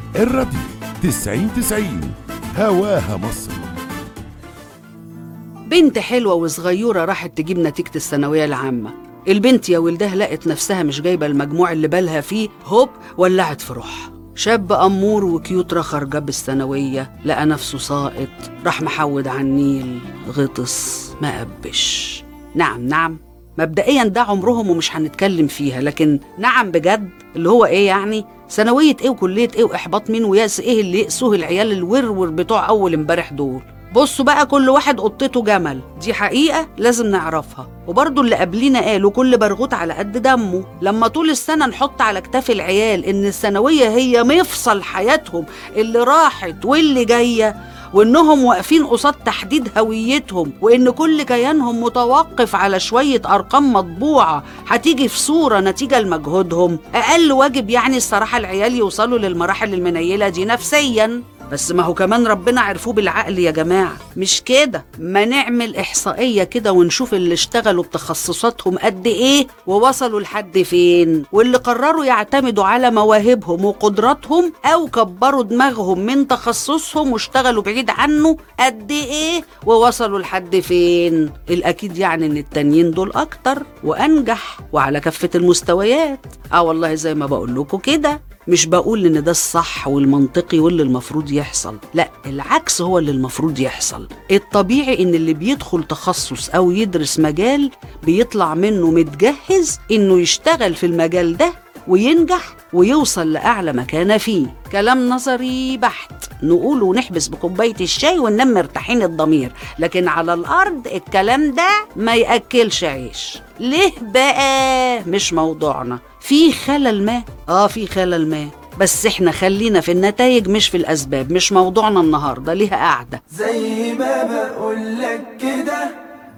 الراديو تسعين تسعين هواها مصر بنت حلوة وصغيرة راحت تجيب نتيجة الثانوية العامة البنت يا ولدها لقت نفسها مش جايبة المجموع اللي بالها فيه هوب ولعت في روحها شاب أمور وكيوت رخر جاب الثانوية لقى نفسه ساقط راح محود على النيل غطس ما قبش نعم نعم مبدئيا ده عمرهم ومش هنتكلم فيها لكن نعم بجد اللي هو ايه يعني ثانوية ايه وكلية ايه واحباط مين وياس ايه اللي يقسوه العيال الورور بتوع اول امبارح دول بصوا بقى كل واحد قطته جمل دي حقيقة لازم نعرفها وبرضه اللي قبلينا قالوا كل برغوت على قد دمه لما طول السنة نحط على كتاف العيال إن الثانوية هي مفصل حياتهم اللي راحت واللي جاية وإنهم واقفين قصاد تحديد هويتهم وإن كل كيانهم متوقف على شوية أرقام مطبوعة هتيجي في صورة نتيجة لمجهودهم أقل واجب يعني الصراحة العيال يوصلوا للمراحل المنيلة دي نفسياً بس ما هو كمان ربنا عرفوه بالعقل يا جماعة مش كده ما نعمل إحصائية كده ونشوف اللي اشتغلوا بتخصصاتهم قد إيه ووصلوا لحد فين واللي قرروا يعتمدوا على مواهبهم وقدراتهم أو كبروا دماغهم من تخصصهم واشتغلوا بعيد عنه قد إيه ووصلوا لحد فين الأكيد يعني إن التانيين دول أكتر وأنجح وعلى كافة المستويات آه والله زي ما بقول لكم كده مش بقول ان ده الصح والمنطقي واللي المفروض يحصل لا العكس هو اللي المفروض يحصل الطبيعي ان اللي بيدخل تخصص او يدرس مجال بيطلع منه متجهز انه يشتغل في المجال ده وينجح ويوصل لأعلى مكانة فيه كلام نظري بحت نقول ونحبس بكوباية الشاي وننام مرتاحين الضمير لكن على الأرض الكلام ده ما يأكلش عيش ليه بقى مش موضوعنا في خلل ما اه في خلل ما بس احنا خلينا في النتائج مش في الأسباب مش موضوعنا النهاردة ليها قاعدة زي ما بقولك كده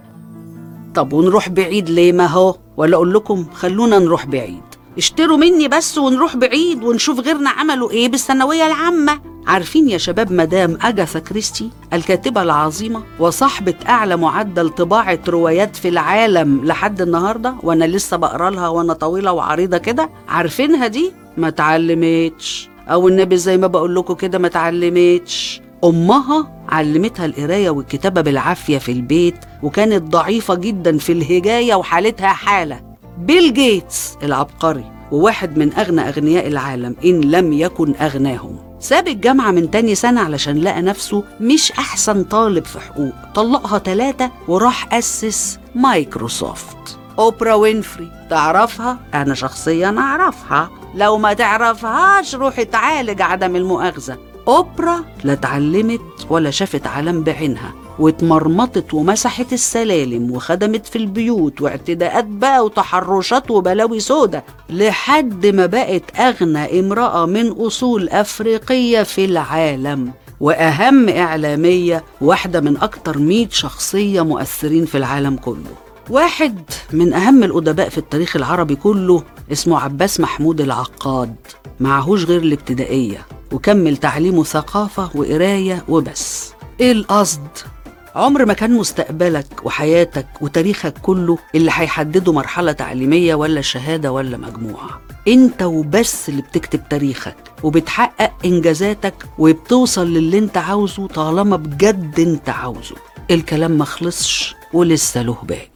طب ونروح بعيد ليه ما هو ولا أقول لكم خلونا نروح بعيد اشتروا مني بس ونروح بعيد ونشوف غيرنا عملوا ايه بالثانوية العامة عارفين يا شباب مدام أجاثا كريستي الكاتبة العظيمة وصاحبة أعلى معدل طباعة روايات في العالم لحد النهاردة وأنا لسه بقرا لها وأنا طويلة وعريضة كده عارفينها دي ما تعلمتش أو النبي زي ما بقول لكم كده ما تعلمتش أمها علمتها القراية والكتابة بالعافية في البيت وكانت ضعيفة جدا في الهجاية وحالتها حالة بيل جيتس العبقري وواحد من أغنى أغنياء العالم إن لم يكن أغناهم ساب الجامعة من تاني سنة علشان لقى نفسه مش أحسن طالب في حقوق طلقها ثلاثة وراح أسس مايكروسوفت أوبرا وينفري تعرفها؟ أنا شخصيا أعرفها لو ما تعرفهاش روح اتعالج عدم المؤاخذة أوبرا لا اتعلمت ولا شافت عالم بعينها واتمرمطت ومسحت السلالم وخدمت في البيوت واعتداءات بقى وتحرشات وبلاوي سودة لحد ما بقت أغنى امرأة من أصول أفريقية في العالم وأهم إعلامية واحدة من أكتر 100 شخصية مؤثرين في العالم كله واحد من أهم الأدباء في التاريخ العربي كله اسمه عباس محمود العقاد معهوش غير الابتدائية وكمل تعليمه ثقافة وقراية وبس إيه القصد؟ عمر ما كان مستقبلك وحياتك وتاريخك كله اللي هيحددوا مرحلة تعليمية ولا شهادة ولا مجموعة انت وبس اللي بتكتب تاريخك وبتحقق انجازاتك وبتوصل للي انت عاوزه طالما بجد انت عاوزه الكلام ما خلصش ولسه له باقي